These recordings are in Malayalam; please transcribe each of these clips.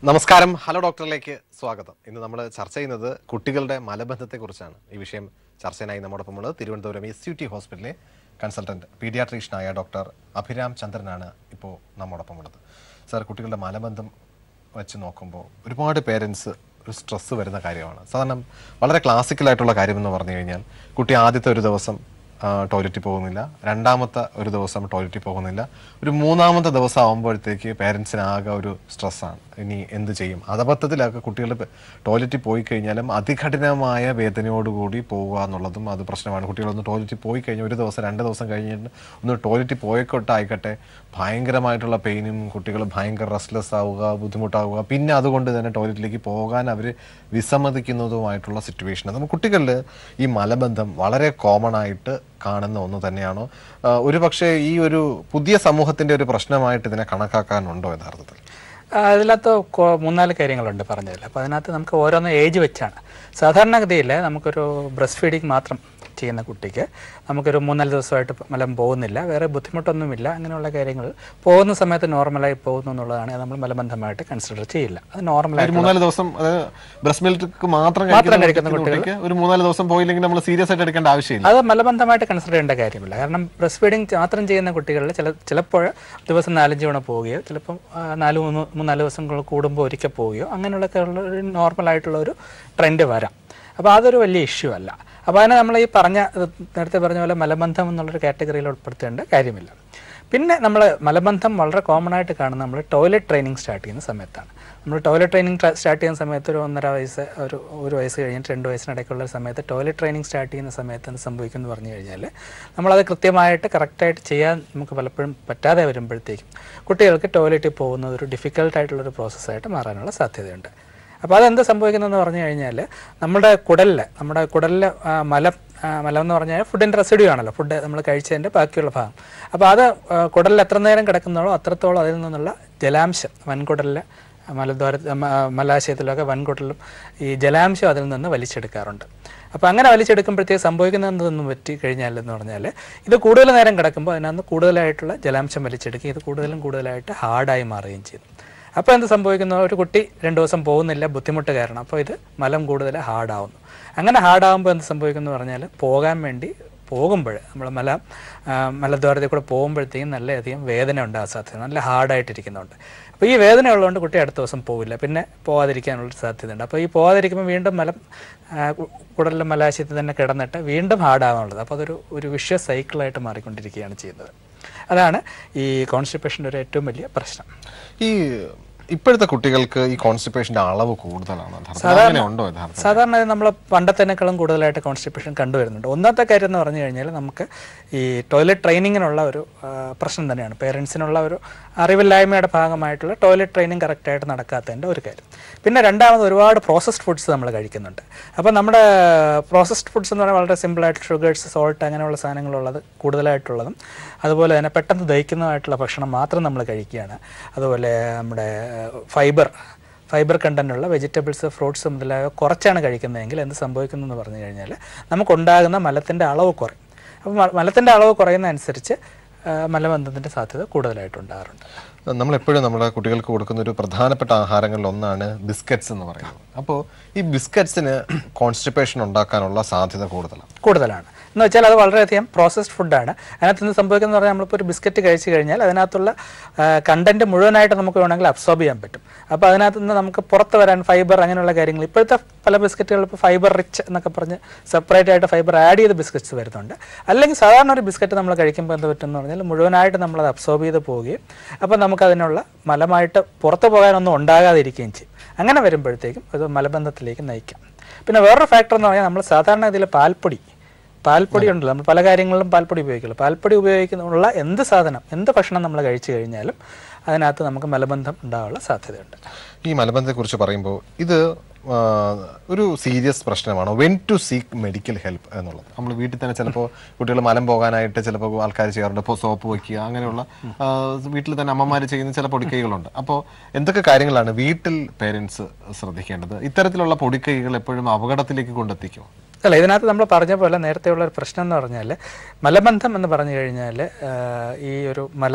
നമസ്കാരം ഹലോ ഡോക്ടറിലേക്ക് സ്വാഗതം ഇന്ന് നമ്മൾ ചർച്ച ചെയ്യുന്നത് കുട്ടികളുടെ മലബന്ധത്തെക്കുറിച്ചാണ് ഈ വിഷയം ചർച്ചയിനായി നമ്മോടൊപ്പം ഉള്ളത് തിരുവനന്തപുരം എസ് യു ടി ഹോസ്പിറ്റലിലെ കൺസൾട്ടന്റ് പീഡിയാട്രീഷ്യനായ ഡോക്ടർ അഭിരാം ചന്ദ്രനാണ് ഇപ്പോൾ നമ്മോടൊപ്പം ഉള്ളത് സാർ കുട്ടികളുടെ മലബന്ധം വെച്ച് നോക്കുമ്പോൾ ഒരുപാട് പേരൻസ് ഒരു സ്ട്രെസ്സ് വരുന്ന കാര്യമാണ് സാധാരണ വളരെ ക്ലാസിക്കലായിട്ടുള്ള കാര്യം എന്ന് പറഞ്ഞു കഴിഞ്ഞാൽ കുട്ടി ആദ്യത്തെ ഒരു ദിവസം ടോയ്ലറ്റിൽ പോകുന്നില്ല രണ്ടാമത്തെ ഒരു ദിവസം ടോയ്ലറ്റിൽ പോകുന്നില്ല ഒരു മൂന്നാമത്തെ ദിവസം ആകുമ്പോഴത്തേക്ക് പേരൻസിന് ആകെ ഒരു സ്ട്രെസ്സാണ് ഇനി എന്ത് ചെയ്യും അതബദ്ധത്തിലൊക്കെ കുട്ടികൾ ടോയ്ലറ്റിൽ പോയി കഴിഞ്ഞാലും അതികഠിനമായ വേദനയോടുകൂടി പോവുക എന്നുള്ളതും അത് പ്രശ്നമാണ് കുട്ടികളൊന്ന് ടോയ്ലറ്റിൽ പോയി കഴിഞ്ഞാൽ ഒരു ദിവസം രണ്ട് ദിവസം കഴിഞ്ഞിട്ട് ഒന്ന് ടോയ്ലറ്റിൽ പോയിക്കൊട്ടായിക്കട്ടെ ഭയങ്കരമായിട്ടുള്ള പെയിനും കുട്ടികൾ ഭയങ്കര റെസ്റ്റ്ലെസ് ആവുക ബുദ്ധിമുട്ടാവുക പിന്നെ അതുകൊണ്ട് തന്നെ ടോയ്ലറ്റിലേക്ക് പോകാൻ അവർ വിസമ്മതിക്കുന്നതുമായിട്ടുള്ള സിറ്റുവേഷൻ നമുക്ക് കുട്ടികളിൽ ഈ മലബന്ധം വളരെ കോമൺ ആയിട്ട് കാണുന്ന ഒന്ന് തന്നെയാണോ ആ, ഒരു പക്ഷേ ഈ ഒരു പുതിയ സമൂഹത്തിന്റെ ഒരു പ്രശ്നമായിട്ട് ഇതിനെ കണക്കാക്കാനുണ്ടോ യഥാർത്ഥത്തിൽ ആ, അതിനകത്ത് കൊ- മൂന്നാല് കാര്യങ്ങളുണ്ട് പറഞ്ഞതിൽ അപ്പോൾ അതിനകത്ത് നമുക്ക് ഓരോന്ന് ഏജ് വെച്ചാണ് സാധാരണഗതിയിൽ നമുക്കൊരു ബ്രസ്റ്റ് ഫീഡിങ് മാത്രം ചെയ്യുന്ന കുട്ടിക്ക് നമുക്കൊരു മൂന്നാല് ദിവസമായിട്ട് മലം പോകുന്നില്ല വേറെ ബുദ്ധിമുട്ടൊന്നുമില്ല അങ്ങനെയുള്ള കാര്യങ്ങൾ പോകുന്ന സമയത്ത് നോർമലായി പോകുന്നു എന്നുള്ളതാണ് നമ്മൾ മലബന്ധമായിട്ട് കൺസിഡർ ചെയ്യില്ല അത് ഒരു നോർമലായിട്ട് മൂന്നാല് ദിവസം ബ്രസ്റ്റ് മിൽക്ക് മാത്രം മാത്രം കഴിക്കുന്ന കഴിക്കുന്ന കുട്ടിക്ക് ഒരു മൂന്നാല് ദിവസം പോയില്ലെങ്കിൽ നമ്മൾ സീരിയസ് ആയിട്ട് എടുക്കേണ്ട ആവശ്യമില്ല അത് മലബന്ധമായിട്ട് കൺസിഡർ ചെയ്യേണ്ട കാര്യമില്ല കാരണം ബ്രസ്റ്റ് ഫീഡിങ് മാത്രം ചെയ്യുന്ന കുട്ടികളിൽ ചില ചിലപ്പോൾ ദിവസം നാലഞ്ച് തവണ പോവുകയോ ചിലപ്പം ആ, നാല് മൂന്ന് മൂന്നാല് ദിവസങ്ങൾ കൂടുമ്പോൾ ഒരിക്കൽ പോവുകയോ അങ്ങനെയുള്ളൊക്കെ ഉള്ള ഒരു നോർമലായിട്ടുള്ള ഒരു ട്രെൻഡ് വരാം അപ്പോൾ അതൊരു വലിയ ഇഷ്യൂ അല്ല അപ്പോൾ അതിനെ നമ്മൾ ഈ പറഞ്ഞ ഇത് നേരത്തെ പറഞ്ഞ പോലെ മലബന്ധം എന്നുള്ളൊരു കാറ്റഗറിയിൽ ഉൾപ്പെടുത്തേണ്ട കാര്യമില്ല പിന്നെ നമ്മൾ മലബന്ധം വളരെ കോമൺ ആയിട്ട് കാണുന്നത് നമ്മൾ ടോയ്ലറ്റ് ട്രെയിനിങ് സ്റ്റാർട്ട് ചെയ്യുന്ന സമയത്താണ് നമ്മൾ ടോയ്ലറ്റ് ട്രെയിനിങ് സ്റ്റാർട്ട് ചെയ്യുന്ന സമയത്ത് ഒരു ഒന്നര വയസ്സ് ഒരു ഒരു വയസ്സ് കഴിഞ്ഞിട്ട് രണ്ട് വയസ്സിനിടയ്ക്കുള്ള സമയത്ത് ടോയ്ലറ്റ് ട്രെയിനിങ് സ്റ്റാർട്ട് ചെയ്യുന്ന സമയത്ത് എന്ത് സംഭവിക്കും എന്ന് പറഞ്ഞു കഴിഞ്ഞാൽ നമ്മളത് കൃത്യമായിട്ട് കറക്റ്റായിട്ട് ചെയ്യാൻ നമുക്ക് പലപ്പോഴും പറ്റാതെ വരുമ്പോഴത്തേക്കും കുട്ടികൾക്ക് ടോയ്ലറ്റിൽ പോകുന്നത് ഒരു ഡിഫിക്കൽട്ടായിട്ടുള്ളൊരു പ്രോസസ്സായിട്ട് മാറാനുള്ള സാധ്യതയുണ്ട് അപ്പോൾ അതെന്ത് സംഭവിക്കുന്നതെന്ന് പറഞ്ഞു കഴിഞ്ഞാൽ നമ്മുടെ കുടലിൽ നമ്മുടെ കുടലിൽ ആ, മലം ആ, മലം എന്ന് പറഞ്ഞാൽ ഫുഡിൻ്റെ റെസിഡ്യൂ ആണല്ലോ ഫുഡ് നമ്മൾ കഴിച്ചതിൻ്റെ ബാക്കിയുള്ള ഭാഗം അപ്പോൾ അത് ആ, കുടലിൽ എത്ര നേരം കിടക്കുന്നതോ അത്രത്തോളം അതിൽ നിന്നുള്ള ജലാംശം വൻകുടലിലെ മലദ്വാര മ- മലാശയത്തിലൊക്കെ വൻകുടലിലും ഈ ജലാംശം അതിൽ നിന്ന് വലിച്ചെടുക്കാറുണ്ട് അപ്പോൾ അങ്ങനെ വലിച്ചെടുക്കുമ്പോഴത്തേക്ക് സംഭവിക്കുന്നതെന്ന് പറ്റി കഴിഞ്ഞാൽ എന്ന് പറഞ്ഞാൽ ഇത് കൂടുതൽ നേരം കിടക്കുമ്പോൾ അതിനകത്ത് കൂടുതലായിട്ടുള്ള ജലാംശം വലിച്ചെടുക്കുകയും ഇത് കൂടുതലും കൂടുതലായിട്ട് ഹാർഡായി മാറുകയും ചെയ്തു അപ്പോൾ എന്ത് സംഭവിക്കുന്നു ഒരു കുട്ടി രണ്ട് ദിവസം പോകുന്നില്ല ബുദ്ധിമുട്ട് കാരണം അപ്പോൾ ഇത് മലം കൂടുതൽ ഹാർഡാവുന്നു അങ്ങനെ ഹാർഡാവുമ്പോൾ എന്ത് സംഭവിക്കുന്നു പറഞ്ഞാൽ പോകാൻ വേണ്ടി പോകുമ്പോൾ നമ്മൾ മല ആ, മലദ്വാരത്തിൽ കൂടെ പോകുമ്പോഴത്തേക്കും നല്ലയധികം വേദന ഉണ്ടാകാൻ സാധ്യത നല്ല ഹാർഡായിട്ടിരിക്കുന്നുണ്ട് അപ്പോൾ ഈ വേദന ഉള്ളതുകൊണ്ട് കുട്ടി അടുത്ത ദിവസം പോവില്ല പിന്നെ പോകാതിരിക്കാനുള്ള സാധ്യതയുണ്ട് അപ്പോൾ ഈ പോകാതിരിക്കുമ്പോൾ വീണ്ടും മലം ആ, കു- കുടലിലെ മലാശയത്തിൽ തന്നെ കിടന്നിട്ട് വീണ്ടും ഹാർഡാവാനുള്ളത് അപ്പോൾ അതൊരു ഒരു വിഷ്വ സൈക്കിളായിട്ട് മാറിക്കൊണ്ടിരിക്കുകയാണ് ചെയ്യുന്നത് അതാണ് ഈ കോൺസ്റ്റിപ്പേഷൻ്റെ ഒരു ഏറ്റവും വലിയ പ്രശ്നം ഈ ഇപ്പോഴത്തെ കുട്ടികൾക്ക് ഈ കോൺസ്റ്റിപ്പേഷന്റെ അളവ് കൂടുതലാണ് യഥാർത്ഥത്തിൽ അങ്ങനെ ഉണ്ടോ യഥാർത്ഥത്തിൽ സാധാരണ നമ്മൾ പണ്ടത്തേക്കാളും കൂടുതലായിട്ട് കോൺസ്റ്റിപ്പേഷൻ കണ്ടുവരുന്നുണ്ട് ഒന്നാമത്തെ കാര്യം എന്ന് പറഞ്ഞു കഴിഞ്ഞാൽ നമുക്ക് ഈ ടോയ്ലറ്റ് ട്രെയിനിങ്ങിനുള്ള ഒരു ആ, പ്രശ്നം തന്നെയാണ് പേരൻസിനുള്ള ഒരു അറിവില്ലായ്മയുടെ ഭാഗമായിട്ടുള്ള ടോയ്ലറ്റ് ട്രെയിനിങ് കറക്റ്റായിട്ട് നടക്കാത്തതിൻ്റെ ഒരു കാര്യം പിന്നെ രണ്ടാമത് ഒരുപാട് പ്രോസസ്ഡ് ഫുഡ്സ് നമ്മൾ കഴിക്കുന്നുണ്ട് അപ്പോൾ നമ്മുടെ പ്രോസസ്ഡ് ഫുഡ്സ് എന്ന് പറഞ്ഞാൽ വളരെ സിമ്പിളായിട്ട് ഷുഗേഴ്സ് സോൾട്ട് അങ്ങനെയുള്ള സാധനങ്ങളുള്ളത് കൂടുതലായിട്ടുള്ളതും അതുപോലെ തന്നെ പെട്ടെന്ന് ദഹിക്കുന്നതായിട്ടുള്ള ഭക്ഷണം മാത്രം നമ്മൾ കഴിക്കുകയാണ് അതുപോലെ നമ്മുടെ ഫൈബർ ഫൈബർ കണ്ടന്റുള്ള വെജിറ്റബിൾസ് ഫ്രൂട്ട്സ് മുതലായവ കുറച്ചാണ് കഴിക്കുന്നതെങ്കിൽ എന്ത് സംഭവിക്കുന്നു എന്ന് പറഞ്ഞു കഴിഞ്ഞാൽ നമുക്കുണ്ടാകുന്ന മലത്തിൻ്റെ അളവ് കുറയും അപ്പോൾ മ- മലത്തിൻ്റെ അളവ് കുറയുന്ന അനുസരിച്ച് ആ, മലബന്ധത്തിൻ്റെ സാധ്യത കൂടുതലായിട്ടുണ്ടാകാറുണ്ട് നമ്മൾ എപ്പോഴും നമ്മുടെ കുട്ടികൾക്ക് കൊടുക്കുന്ന ഒരു പ്രധാനപ്പെട്ട ആഹാരങ്ങളിൽ ഒന്നാണ് ബിസ്ക്കറ്റ്സ് എന്ന് പറയുന്നത് അപ്പോൾ ഈ ബിസ്ക്കറ്റ്സിന് കോൺസ്റ്റിപ്പേഷൻ ഉണ്ടാക്കാനുള്ള സാധ്യത കൂടുതലാണ് കൂടുതലാണ് എന്ന് വെച്ചാൽ അത് വളരെയധികം പ്രോസസ്ഡ് ഫുഡാണ് അതിനകത്ത് നിന്ന് സംഭവിക്കുന്നത് പറഞ്ഞാൽ നമ്മളിപ്പോൾ ഒരു ബിസ്ക്കറ്റ് കഴിച്ച് കഴിഞ്ഞാൽ അതിനകത്തുള്ള കണ്ടന്റ് മുഴുവനായിട്ട് നമുക്ക് വേണമെങ്കിൽ അബ്സോർബ് ചെയ്യാൻ പറ്റും അപ്പോൾ അതിനകത്ത് നിന്ന് നമുക്ക് പുറത്ത് വരാൻ ഫൈബർ അങ്ങനെയുള്ള കാര്യങ്ങൾ ഇപ്പോഴത്തെ പല ബിസ്ക്കറ്റുകൾ ഇപ്പോൾ ഫൈബർ റിച്ച് എന്നൊക്കെ പറഞ്ഞ് സെപ്പറേറ്റ് ആയിട്ട് ഫൈബർ ആഡ് ചെയ്ത് ബിസ്ക്കറ്റ്സ് വരുന്നുണ്ട് അല്ലെങ്കിൽ സാധാരണ ഒരു ബിസ്ക്കറ്റ് നമ്മൾ കഴിക്കുമ്പോൾ എന്ത് പറ്റും എന്ന് പറഞ്ഞാൽ മുഴുവനായിട്ട് നമ്മളത് അബ്സോർബ് ചെയ്ത് പോവുകയും അപ്പോൾ നമുക്ക് അതിനുള്ള മലമായിട്ട് പുറത്ത് പോകാനൊന്നും ഉണ്ടാകാതിരിക്കുകയും ചെയ്യും അങ്ങനെ വരുമ്പോഴത്തേക്കും അത് മലബന്ധത്തിലേക്ക് നയിക്കാം പിന്നെ വേറൊരു ഫാക്ടർ എന്ന് പറഞ്ഞാൽ നമ്മൾ സാധാരണ ഇതിൽ പാൽപ്പൊടി പാൽപ്പൊടി ഉണ്ടല്ലോ നമ്മൾ പല കാര്യങ്ങളിലും പാൽപ്പൊടി ഉപയോഗിക്കുമല്ലോ പാൽപ്പൊടി ഉപയോഗിക്കുന്നുള്ള എന്ത് സാധനം എന്ത് ഭക്ഷണം നമ്മൾ കഴിച്ചു കഴിഞ്ഞാലും അതിനകത്ത് നമുക്ക് മലബന്ധം ഉണ്ടാകാനുള്ള സാധ്യതയുണ്ട് ഈ മലബന്ധത്തെക്കുറിച്ച് പറയുമ്പോൾ ഇത് ആ, ഒരു സീരിയസ് പ്രശ്നമാണോ when to seek medical help എന്നുള്ളത് നമ്മൾ വീട്ടിൽ തന്നെ ചിലപ്പോൾ കുട്ടികൾ മലം പോകാനായിട്ട് ചിലപ്പോൾ ആൾക്കാർ ചെയ്യാറുണ്ട് ഇപ്പോൾ സോപ്പ് വയ്ക്കുക അങ്ങനെയുള്ള ആ, വീട്ടിൽ തന്നെ അമ്മമാർ ചെയ്യുന്ന ചില പൊടിക്കൈകളുണ്ട് അപ്പോൾ എന്തൊക്കെ കാര്യങ്ങളാണ് വീട്ടിൽ പേരൻസ് ശ്രദ്ധിക്കേണ്ടത് ഇത്തരത്തിലുള്ള പൊടിക്കൈകൾ എപ്പോഴും അപകടത്തിലേക്ക് കൊണ്ടെത്തിക്കും അല്ല ഇതിനകത്ത് നമ്മൾ പറഞ്ഞ പോലെ നേരത്തെയുള്ള ഒരു പ്രശ്നം എന്ന് പറഞ്ഞാൽ മലബന്ധം എന്ന് പറഞ്ഞു കഴിഞ്ഞാൽ ഈ ഒരു മല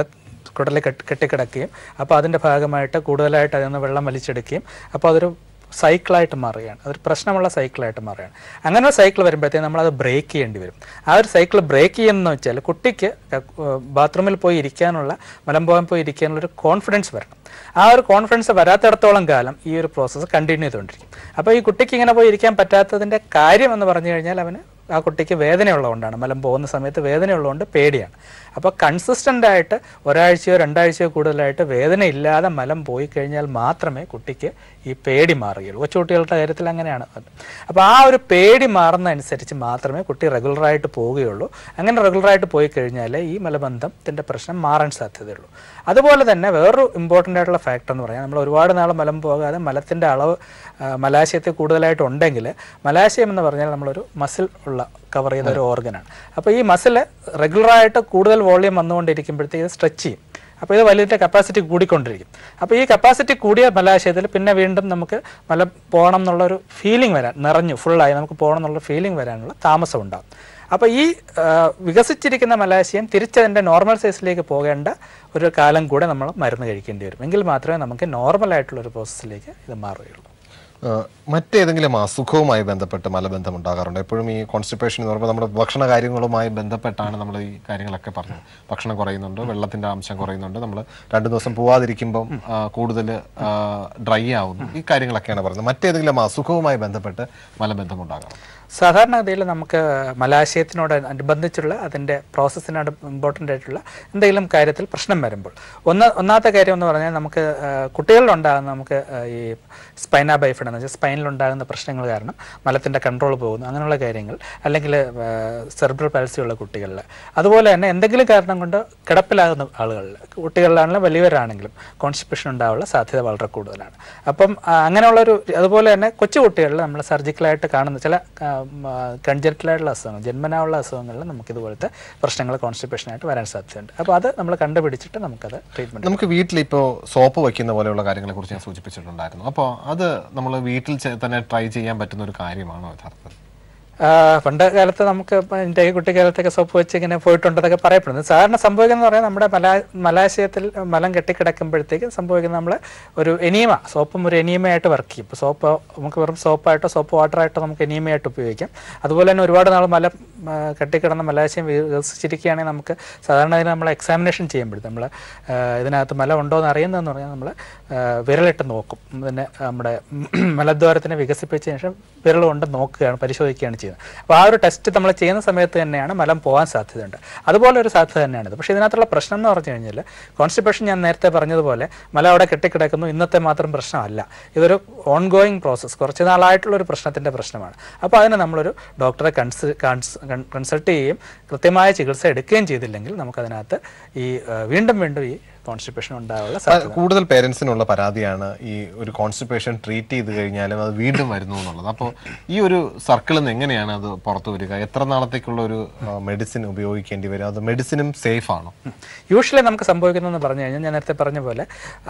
കുടലിൽ കെട്ടി കെട്ടിക്കിടക്കുകയും അപ്പോൾ അതിൻ്റെ ഭാഗമായിട്ട് കൂടുതലായിട്ട് അതിൽ നിന്ന് വെള്ളം വലിച്ചെടുക്കുകയും അപ്പോൾ അതൊരു സൈക്കിളായിട്ട് മാറുകയാണ് അതൊരു പ്രശ്നമുള്ള സൈക്കിളായിട്ട് മാറുകയാണ് അങ്ങനെ ഒരു സൈക്കിൾ വരുമ്പോഴത്തേക്കും നമ്മളത് ബ്രേക്ക് ചെയ്യേണ്ടി വരും ആ ഒരു സൈക്കിൾ ബ്രേക്ക് ചെയ്യുന്നതെന്ന് വെച്ചാൽ കുട്ടിക്ക് ബാത്റൂമിൽ പോയി ഇരിക്കാനുള്ള മലം പോകാൻ പോയി ഇരിക്കാനുള്ള ഒരു കോൺഫിഡൻസ് വരണം ആ ഒരു കോൺഫിഡൻസ് വരാത്തിടത്തോളം കാലം ഈ ഒരു പ്രോസസ്സ് കണ്ടിന്യൂ ചെയ്തുകൊണ്ടിരിക്കും അപ്പോൾ ഈ കുട്ടിക്ക് ഇങ്ങനെ പോയി ഇരിക്കാൻ പറ്റാത്തതിൻ്റെ കാര്യം എന്ന് പറഞ്ഞു കഴിഞ്ഞാൽ അവന് ആ കുട്ടിക്ക് വേദനയുള്ളതുകൊണ്ടാണ് മലം പോകുന്ന സമയത്ത് വേദനയുള്ളതുകൊണ്ട് പേടിയാണ് അപ്പോൾ കൺസിസ്റ്റൻ്റ് ആയിട്ട് ഒരാഴ്ചയോ രണ്ടാഴ്ചയോ കൂടുതലായിട്ട് വേദന ഇല്ലാതെ മലം പോയി കഴിഞ്ഞാൽ മാത്രമേ കുട്ടിക്ക് ഈ പേടി മാറുകയുള്ളൂ കൊച്ചുകുട്ടികളുടെ കാര്യത്തിൽ അങ്ങനെയാണ് അത്. അപ്പോൾ ആ ഒരു പേടി മാറുന്നതനുസരിച്ച് മാത്രമേ കുട്ടി റെഗുലറായിട്ട് പോവുകയുള്ളൂ അങ്ങനെ റെഗുലറായിട്ട് പോയി കഴിഞ്ഞാൽ ഈ മലബന്ധത്തിൻ്റെ പ്രശ്നം മാറാൻ സാധ്യതയുള്ളൂ അതുപോലെ തന്നെ വേറൊരു ഇമ്പോർട്ടൻ്റ് ആയിട്ടുള്ള ഫാക്ടർ എന്ന് പറഞ്ഞാൽ നമ്മൾ ഒരുപാട് നാൾ മലം പോകാതെ മലത്തിൻ്റെ അളവ് ആ, മലാശയത്തിൽ കൂടുതലായിട്ട് ഉണ്ടെങ്കിൽ മലാശയം എന്ന് പറഞ്ഞാൽ നമ്മളൊരു മസിൽ ഉള്ള കവർ ചെയ്ത ഒരു ഓർഗനാണ് അപ്പോൾ ഈ മസിൽ റെഗുലറായിട്ട് കൂടുതൽ വോളിയം വന്നുകൊണ്ടിരിക്കുമ്പോഴത്തേക്ക് ഇത് സ്ട്രെച്ച് ചെയ്യും അപ്പോൾ ഇത് വലിയ കപ്പാസിറ്റി കൂടിക്കൊണ്ടിരിക്കും അപ്പോൾ ഈ കപ്പാസിറ്റി കൂടിയ മലാശയത്തിൽ പിന്നെ വീണ്ടും നമുക്ക് മല പോകണം എന്നുള്ളൊരു ഫീലിംഗ് വരാൻ നിറഞ്ഞു ഫുള്ളായി നമുക്ക് പോകണം എന്നുള്ള ഫീലിംഗ് വരാനുള്ള താമസം ഉണ്ടാകും അപ്പോൾ ഈ ആ, വികസിച്ചിരിക്കുന്ന മലാശയം തിരിച്ചതിൻ്റെ നോർമൽ സൈസിലേക്ക് പോകേണ്ട ഒരു കാലം കൂടെ നമ്മൾ മരുന്ന് കഴിക്കേണ്ടി വരും എങ്കിൽ മാത്രമേ നമുക്ക് നോർമൽ ആയിട്ടുള്ള ഒരു പ്രോസസ്സിലേക്ക് ഇത് മാറുകയുള്ളൂ ആ, മറ്റേതെങ്കിലും അസുഖവുമായി ബന്ധപ്പെട്ട് മലബന്ധം ഉണ്ടാകാറുണ്ട് എപ്പോഴും ഈ കോൺസ്റ്റിപ്പേഷൻ എന്ന് പറയുമ്പോൾ നമ്മുടെ ഭക്ഷണ കാര്യങ്ങളുമായി ബന്ധപ്പെട്ടാണ് നമ്മൾ ഈ കാര്യങ്ങളൊക്കെ പറഞ്ഞത് ഭക്ഷണം കുറയുന്നുണ്ട് വെള്ളത്തിന്റെ അംശം കുറയുന്നുണ്ട് നമ്മൾ രണ്ടു ദിവസം പോവാതിരിക്കുമ്പം കൂടുതൽ ഡ്രൈ ആവുന്നു ഈ കാര്യങ്ങളൊക്കെയാണ് പറയുന്നത് മറ്റേതെങ്കിലും അസുഖവുമായി ബന്ധപ്പെട്ട് മലബന്ധം ഉണ്ടാകാറുണ്ട് സാധാരണഗതിയിൽ നമുക്ക് മലാശയത്തിനോട് അനുബന്ധിച്ചുള്ള അതിൻ്റെ പ്രോസസ്സിനോട് ഇമ്പോർട്ടൻ്റ് ആയിട്ടുള്ള എന്തെങ്കിലും കാര്യത്തിൽ പ്രശ്നം വരുമ്പോൾ ഒന്ന് ഒന്നാമത്തെ കാര്യം എന്ന് പറഞ്ഞാൽ നമുക്ക് ആ, കുട്ടികളിലുണ്ടാകുന്ന നമുക്ക് ആ, ഈ സ്പൈന ബൈഫിഡ് എന്ന് വെച്ചാൽ സ്പൈനിലുണ്ടാകുന്ന പ്രശ്നങ്ങൾ കാരണം മലത്തിൻ്റെ കൺട്രോൾ പോകുന്നു അങ്ങനെയുള്ള കാര്യങ്ങൾ അല്ലെങ്കിൽ സെർബ്രൽ പാൽസി ഉള്ള കുട്ടികളിൽ അതുപോലെ തന്നെ എന്തെങ്കിലും കാരണം കൊണ്ട് കിടപ്പിലാകുന്ന ആളുകളിൽ കുട്ടികളിലാണെങ്കിലും വലിയവരാണെങ്കിലും കോൺസ്റ്റിപ്പേഷൻ ഉണ്ടാവാനുള്ള സാധ്യത വളരെ കൂടുതലാണ് അപ്പം ആ, അങ്ങനെയുള്ളൊരു അതുപോലെ തന്നെ കൊച്ചു കുട്ടികളിൽ നമ്മൾ സർജിക്കലായിട്ട് കാണുന്ന ചില കൺജക്റ്റലായിട്ടുള്ള അസുഖങ്ങൾ ജന്മനായുള്ള അസുഖങ്ങളിൽ നമുക്ക് ഇതുപോലത്തെ പ്രശ്നങ്ങൾ കോൺസ്റ്റിപ്പേഷനായിട്ട് വരാൻ സാധ്യതയുണ്ട് അപ്പോൾ അത് നമ്മൾ കണ്ടുപിടിച്ചിട്ട് നമുക്കത് ട്രീറ്റ്മെൻറ്റ് നമുക്ക് വീട്ടിൽ ഇപ്പോൾ സോപ്പ് വയ്ക്കുന്ന പോലെയുള്ള കാര്യങ്ങളെ കുറിച്ച് ഞാൻ സൂചിപ്പിച്ചിട്ടുണ്ടായിരുന്നു അപ്പോൾ അത് നമ്മൾ വീട്ടിൽ ചെ- തന്നെ ട്രൈ ചെയ്യാൻ പറ്റുന്ന ഒരു കാര്യമാണോ യഥാർത്ഥത്തിൽ ആ, പണ്ട് കാലത്ത് നമുക്ക് ഇപ്പം എൻ്റെ ഈ കുട്ടിക്കാലത്തൊക്കെ സോപ്പ് വെച്ച് ഇങ്ങനെ പോയിട്ടുണ്ടെന്നൊക്കെ പറയപ്പെടുന്നത് സാധാരണ സംഭവിക്കുന്നത് പറയാൻ നമ്മുടെ മലാ മലാശയത്തിൽ മലം കെട്ടിക്കിടക്കുമ്പോഴത്തേക്ക് സംഭവിക്കുന്നത് നമ്മൾ ഒരു എനീമ സോപ്പും ഒരു എനീമയായിട്ട് വർക്ക് ചെയ്യും ഇപ്പോൾ സോപ്പ് നമുക്ക് വെറും സോപ്പായിട്ടോ സോപ്പ് വാട്ടറായിട്ടോ നമുക്ക് എനീമയായിട്ട് ഉപയോഗിക്കാം അതുപോലെ തന്നെ ഒരുപാട് നാൾ മല ആ, കെട്ടിക്കിടന്ന മലാശയം വികസിച്ചിരിക്കുകയാണെങ്കിൽ നമുക്ക് സാധാരണ ഇതിന് നമ്മൾ എക്സാമിനേഷൻ ചെയ്യുമ്പോൾ നമ്മൾ ഇതിനകത്ത് മല ഉണ്ടോ എന്ന് അറിയുന്നതെന്ന് പറഞ്ഞാൽ നമ്മൾ വിരലിട്ട് നോക്കും പിന്നെ നമ്മുടെ മലദ്വാരത്തിനെ വികസിപ്പിച്ചതിന് ശേഷം വിരൽ കൊണ്ട് നോക്കുകയാണ് പരിശോധിക്കുകയാണ് ചെയ്യുന്നത് അപ്പോൾ ആ ഒരു ടെസ്റ്റ് നമ്മൾ ചെയ്യുന്ന സമയത്ത് തന്നെയാണ് മലം പോകാൻ സാധ്യതയുണ്ട് അതുപോലെ ഒരു സാധ്യത തന്നെയാണിത് പക്ഷേ ഇതിനകത്തുള്ള പ്രശ്നം എന്ന് പറഞ്ഞു കഴിഞ്ഞാൽ കോൺസ്റ്റിപ്പേഷൻ ഞാൻ നേരത്തെ പറഞ്ഞതുപോലെ മല അവിടെ കെട്ടിക്കിടക്കുന്നു ഇന്നത്തെ മാത്രം പ്രശ്നമല്ല ഇതൊരു ഓൺ ഗോയിങ് പ്രോസസ്സ് കുറച്ച് നാളായിട്ടുള്ള ഒരു പ്രശ്നത്തിൻ്റെ പ്രശ്നമാണ് അപ്പോൾ അതിന് നമ്മളൊരു ഡോക്ടറെ കൺസ് കൺസൾട്ട് ചെയ്യുകയും കൃത്യമായ ചികിത്സ എടുക്കുകയും ചെയ്തില്ലെങ്കിൽ നമുക്കതിനകത്ത് ഈ ആ, വീണ്ടും വീണ്ടും ഈ കോൺസ്റ്റിപ്പേഷൻ ഉണ്ടാകാനുള്ള സാധ്യത കൂടുതൽ പേരൻസിനുള്ള പരാതിയാണ് ഈ ഒരു കോൺസ്റ്റിപ്പേഷൻ ട്രീറ്റ് ചെയ്ത് കഴിഞ്ഞാലും അത് വീണ്ടും വരുന്നു എന്നുള്ളത് അപ്പോൾ ഈ ഒരു സർക്കിളിൽ നിന്ന് എങ്ങനെയാണ് അത് പുറത്തു വരിക എത്ര നാളത്തേക്കുള്ള ഒരു മെഡിസിൻ ഉപയോഗിക്കേണ്ടി വരും അത് മെഡിസിനും സേഫ് ആണോ യൂഷ്വലി നമുക്ക് സംഭവിക്കുന്നതെന്ന് പറഞ്ഞു കഴിഞ്ഞാൽ ഞാൻ നേരത്തെ പറഞ്ഞ പോലെ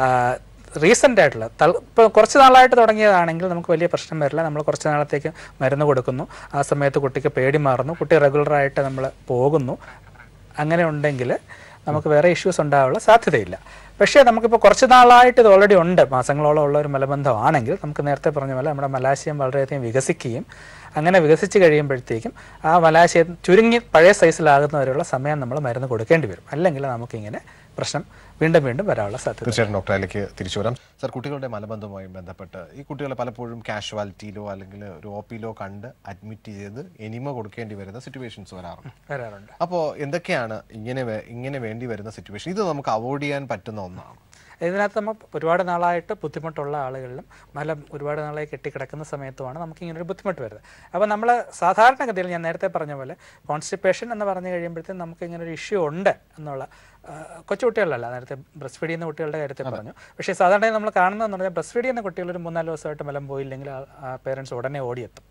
റീസെൻ്റ് ആയിട്ടുള്ള ഇപ്പോൾ കുറച്ച് നാളായിട്ട് തുടങ്ങിയതാണെങ്കിൽ നമുക്ക് വലിയ പ്രശ്നം വരില്ല നമ്മൾ കുറച്ച് നാളത്തേക്ക് മരുന്ന് കൊടുക്കുന്നു ആ സമയത്ത് കുട്ടിക്ക് പേടി മാറുന്നു കുട്ടി റെഗുലറായിട്ട് നമ്മൾ പോകുന്നു അങ്ങനെ ഉണ്ടെങ്കിൽ നമുക്ക് വേറെ ഇഷ്യൂസ് ഉണ്ടാകാനുള്ള സാധ്യതയില്ല പക്ഷേ നമുക്കിപ്പോൾ കുറച്ച് നാളായിട്ട് ഇത് ഓൾറെഡി ഉണ്ട് മാസങ്ങളോളം ഉള്ള ഒരു മലബന്ധമാണെങ്കിൽ നമുക്ക് നേരത്തെ പറഞ്ഞ പോലെ നമ്മുടെ മലാശയം വളരെയധികം വികസിക്കുകയും അങ്ങനെ വികസിച്ച് കഴിയുമ്പോഴത്തേക്കും ആ മലാശയം ചുരുങ്ങി പഴയ സൈസിലാകുന്നവരെയുള്ള സമയം നമ്മൾ മരുന്ന് കൊടുക്കേണ്ടി വരും അല്ലെങ്കിൽ നമുക്കിങ്ങനെ പ്രശ്നം വീണ്ടും വീണ്ടും വരാനുള്ള സാധ്യത തീർച്ചയായിട്ടും ഡോക്ടറിലേക്ക് തിരിച്ചു വരാം സർ കുട്ടികളുടെ മലബന്ധവുമായി ബന്ധപ്പെട്ട് ഈ കുട്ടികളെ പലപ്പോഴും കാഷ്വാലിറ്റിയിലോ അല്ലെങ്കിൽ ഒരു ഒ പിയിലോ കണ്ട് അഡ്മിറ്റ് ചെയ്ത് എനിമ കൊടുക്കേണ്ടി വരുന്ന സിറ്റുവേഷൻസ് വരാറുണ്ട് വരാറുണ്ട് അപ്പോൾ എന്തൊക്കെയാണ് ഇങ്ങനെ വേ- ഇങ്ങനെ വേണ്ടി വരുന്ന സിറ്റുവേഷൻ ഇത് നമുക്ക് അവോയ്ഡ് ചെയ്യാൻ പറ്റുന്ന ഒന്നാണ് ഇതിനകത്ത് നമ്മൾ ഒരുപാട് നാളായിട്ട് ബുദ്ധിമുട്ടുള്ള ആളുകളിലും മലം ഒരുപാട് നാളായി കെട്ടിക്കിടക്കുന്ന സമയത്തുമാണ് നമുക്ക് ഇങ്ങനെ ഒരു ബുദ്ധിമുട്ട് വരുന്നത് അപ്പോൾ നമ്മൾ സാധാരണഗതിയിൽ ഞാൻ നേരത്തെ പറഞ്ഞ പോലെ കോൺസ്റ്റിപ്പേഷൻ എന്ന് പറഞ്ഞു കഴിയുമ്പോഴത്തേക്കും നമുക്ക് ഇങ്ങനെ ഒരു ഇഷ്യൂ ഉണ്ട് എന്നുള്ള ആ, കൊച്ചുകുട്ടികളിലല്ല നേരത്തെ ബ്രസ്റ്റ് ഫീഡ് ചെയ്യുന്ന കുട്ടികളുടെ കാര്യത്തിൽ പറഞ്ഞു പക്ഷേ സാധാരണ നമ്മൾ കാണുന്നതെന്ന് പറഞ്ഞാൽ ബ്രസ്റ്റ് ഫീഡ് ചെയ്യുന്ന കുട്ടികൾ ഒരു മൂന്നാല് ദിവസമായിട്ട് മലം പോയില്ലെങ്കിൽ ആ പേരൻസ് ഉടനെ ഓടിയെത്തും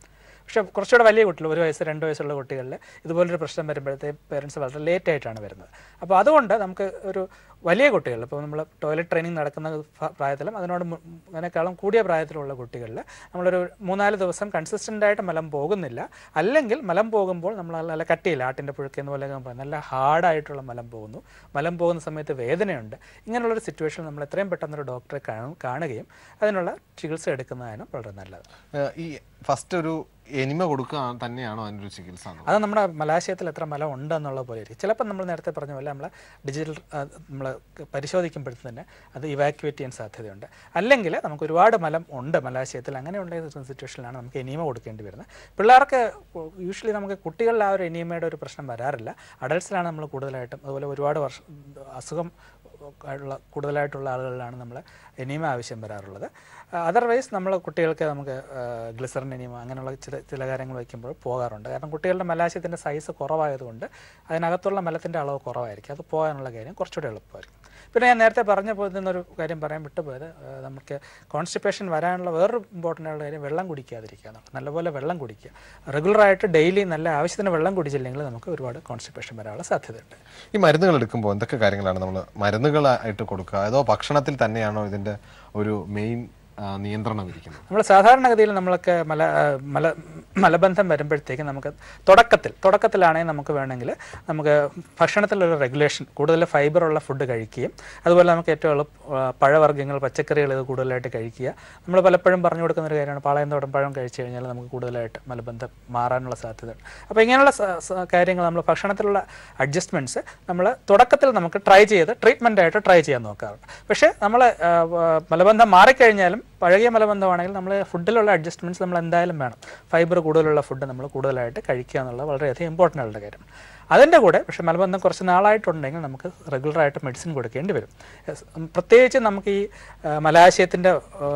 പക്ഷേ കുറച്ചുകൂടെ വലിയ കുട്ടികൾ ഒരു വയസ്സ് രണ്ട് വയസ്സുള്ള കുട്ടികളിൽ ഇതുപോലൊരു പ്രശ്നം വരുമ്പോഴത്തേക്ക് പേരൻസ് വളരെ ലേറ്റ് ആയിട്ടാണ് വരുന്നത് അപ്പോൾ അതുകൊണ്ട് നമുക്ക് ഒരു വലിയ കുട്ടികൾ ഇപ്പോൾ നമ്മൾ ടോയ്ലറ്റ് ട്രെയിനിങ് നടക്കുന്ന ഫ- പ്രായത്തിലും അതിനോട് മു- അതിനേക്കാളും കൂടിയ പ്രായത്തിലുള്ള കുട്ടികളിൽ നമ്മളൊരു മൂന്നാല് ദിവസം കൺസിസ്റ്റൻ്റ് ആയിട്ട് മലം പോകുന്നില്ല അല്ലെങ്കിൽ മലം പോകുമ്പോൾ നമ്മൾ നല്ല കട്ടിയില്ല ആട്ടിൻ്റെ പുഴുക്കെന്ന പോലെ പറയും നല്ല ഹാർഡായിട്ടുള്ള മലം പോകുന്നു മലം പോകുന്ന സമയത്ത് വേദനയുണ്ട് ഇങ്ങനെയുള്ളൊരു സിറ്റുവേഷൻ നമ്മൾ എത്രയും പെട്ടെന്ന് ഒരു ഡോക്ടറെ കാണു- കാണുകയും അതിനുള്ള ചികിത്സ എടുക്കുന്നതിനും വളരെ നല്ലത് ഏഹ് ഈ ഫസ്റ്റ് ഒരു എനിമ കൊടുക്കുക തന്നെയാണോ അതിൻ്റെ ഒരു ചികിത്സ എന്ന് അത് നമ്മുടെ മലാശയത്തിൽ എത്ര മലം ഉണ്ട് എന്നുള്ള പോലെ ഇരിക്കും ചിലപ്പോൾ നമ്മൾ നേരത്തെ പറഞ്ഞ പോലെ നമ്മൾ ഡിജിറ്റൽ നമ്മൾ പരിശോധിക്കുമ്പോഴത്തേക്ക് തന്നെ അത് ഇവാക്യുവേറ്റ് ചെയ്യാൻ സാധ്യതയുണ്ട് അല്ലെങ്കിൽ നമുക്ക് ഒരുപാട് മലം ഉണ്ട് മലാശയത്തിൽ അങ്ങനെയുള്ള സിറ്റുവേഷനിലാണ് നമുക്ക് എനിമ കൊടുക്കേണ്ടി വരുന്നത് പിള്ളേർക്ക് യൂഷ്വലി നമുക്ക് കുട്ടികളിൽ ആ ഒരു എനിമയുടെ ഒരു പ്രശ്നം വരാറില്ല അഡൽട്സിലാണ് നമ്മൾ കൂടുതലായിട്ടും അതുപോലെ ഒരുപാട് വർഷം അസുഖം ഉള്ള കൂടുതലായിട്ടുള്ള ആളുകളിലാണ് നമ്മൾ എനിമ ആവശ്യം വരാറുള്ളത് അതർവൈസ് നമ്മൾ കുട്ടികൾക്ക് നമുക്ക് ഗ്ലിസറിൻ എനിമ അങ്ങനെയുള്ള ചില ചില കാര്യങ്ങൾ വയ്ക്കുമ്പോൾ പോകാറുണ്ട് കാരണം കുട്ടികളുടെ മലാശയത്തിൻ്റെ സൈസ് കുറവായതുകൊണ്ട് അതിനകത്തുള്ള മലത്തിൻ്റെ അളവ് കുറവായിരിക്കും അത് പോകാനുള്ള കാര്യം കുറച്ചുകൂടി എളുപ്പമായിരിക്കും പിന്നെ ഞാൻ നേരത്തെ പറഞ്ഞ പോലെ നിന്നൊരു കാര്യം പറയാൻ വിട്ടുപോയത് ആ, നമുക്ക് കോൺസ്റ്റിപ്പേഷൻ വരാനുള്ള വേറൊരു ഇമ്പോർട്ടൻ്റ് ആയിട്ടുള്ള കാര്യം വെള്ളം കുടിക്കാതിരിക്കുക എന്നുള്ളത് നല്ലപോലെ വെള്ളം കുടിക്കുക റെഗുലറായിട്ട് ഡെയിലി നല്ല ആവശ്യത്തിന് വെള്ളം കുടിച്ചില്ലെങ്കിൽ നമുക്ക് ഒരുപാട് കോൺസ്റ്റിപ്പേഷൻ വരാനുള്ള സാധ്യതയുണ്ട് ഈ മരുന്നുകൾ എടുക്കുമ്പോൾ എന്തൊക്കെ കാര്യങ്ങളാണ് നമ്മൾ മരുന്നുകളായിട്ട് കൊടുക്കുക അതോ ഭക്ഷണത്തിൽ തന്നെയാണോ ഇതിൻ്റെ ഒരു മെയിൻ നിയന്ത്രണം ഇരിക്കുന്നത് നമ്മൾ സാധാരണഗതിയിൽ നമ്മളൊക്കെ മല ആ, മല മലബന്ധം വരുമ്പോഴത്തേക്ക് നമുക്ക് തുടക്കത്തിൽ തുടക്കത്തിലാണെങ്കിൽ നമുക്ക് വേണമെങ്കിൽ നമുക്ക് ഭക്ഷണത്തിലൊരു റെഗുലേഷൻ കൂടുതൽ ഫൈബറുള്ള ഫുഡ് കഴിക്കുകയും അതുപോലെ നമുക്ക് ഏറ്റവും എളുപ്പം ആ, പഴവർഗ്ഗങ്ങൾ പച്ചക്കറികൾ ഇത് കൂടുതലായിട്ട് കഴിക്കുക നമ്മൾ പലപ്പോഴും പറഞ്ഞു കൊടുക്കുന്ന ഒരു കാര്യമാണ് പാളയന്തോടം പഴം കഴിച്ചു കഴിഞ്ഞാൽ നമുക്ക് കൂടുതലായിട്ട് മലബന്ധം മാറാനുള്ള സാധ്യതയുണ്ട് അപ്പോൾ ഇങ്ങനെയുള്ള സ- സ- കാര്യങ്ങൾ നമ്മൾ ഭക്ഷണത്തിലുള്ള അഡ്ജസ്റ്റ്മെൻറ്റ്സ് നമ്മൾ തുടക്കത്തിൽ നമുക്ക് ട്രൈ ചെയ്ത് ട്രീറ്റ്മെൻ്റ് ആയിട്ട് ട്രൈ ചെയ്യാൻ നോക്കാറുണ്ട് പക്ഷേ നമ്മൾ മലബന്ധം മാറിക്കഴിഞ്ഞാലും പഴകിയ മലബന്ധമാണെങ്കിൽ നമ്മൾ ഫുഡിലുള്ള അഡ്ജസ്റ്റ്മെൻറ്റ്സ് നമ്മൾ എന്തായാലും വേണം ഫൈബർ കൂടുതലുള്ള ഫുഡ് നമ്മൾ കൂടുതലായിട്ട് കഴിക്കുക എന്നുള്ളത് വളരെയധികം ഇമ്പോർട്ടൻ്റ് ആയിട്ടുള്ള കാര്യം അതിൻ്റെ കൂടെ പക്ഷേ മലബന്ധം കുറച്ച് നാളായിട്ടുണ്ടെങ്കിൽ നമുക്ക് റെഗുലറായിട്ട് മെഡിസിൻ കൊടുക്കേണ്ടി വരും Yes, ഉം, പ്രത്യേകിച്ച് നമുക്ക് ഈ മലാശയത്തിൻ്റെ